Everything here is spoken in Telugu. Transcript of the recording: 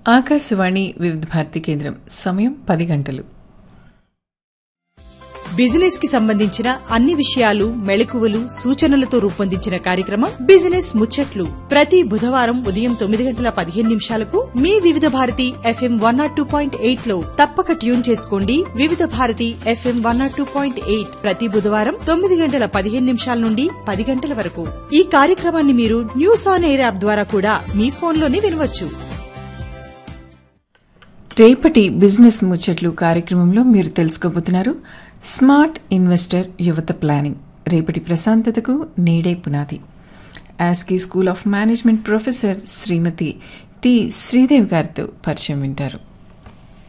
ఆకాశవాణి వివిధ భారతి కేంద్రం సమయం పది గంటలు బిజినెస్ కి సంబంధించిన అన్ని విషయాలు మెళకువలు సూచనలతో రూపొందించిన కార్యక్రమం బిజినెస్ ముచ్చట్లు ప్రతి బుధవారం ఉదయం తొమ్మిది గంటల పదిహేను నిమిషాలకు మీ వివిధ Bharati FM one not two point eight లో తప్పక ట్యూన్ చేసుకోండి వివిధ Bharati FM one not two point eight ప్రతి బుధవారం తొమ్మిది గంటల పదిహేను నిమిషాల నుండి పది గంటల వరకు ఈ కార్యక్రమాన్ని మీరు న్యూస్ ఆన్ ఎయిర్ యాప్ ద్వారా కూడా మీ ఫోన్లోనే వినవచ్చు రేపటి బిజినెస్ ముచ్చట్లు కార్యక్రమంలో మీరు తెలుసుకోబోతున్నారు స్మార్ట్ ఇన్వెస్టర్ యువత ప్లానింగ్ రేపటి ప్రశాంతతకు నేడే పునాది ASCI school of management professor Shrimati T Sridevi గారితో పరిచయం వింటారు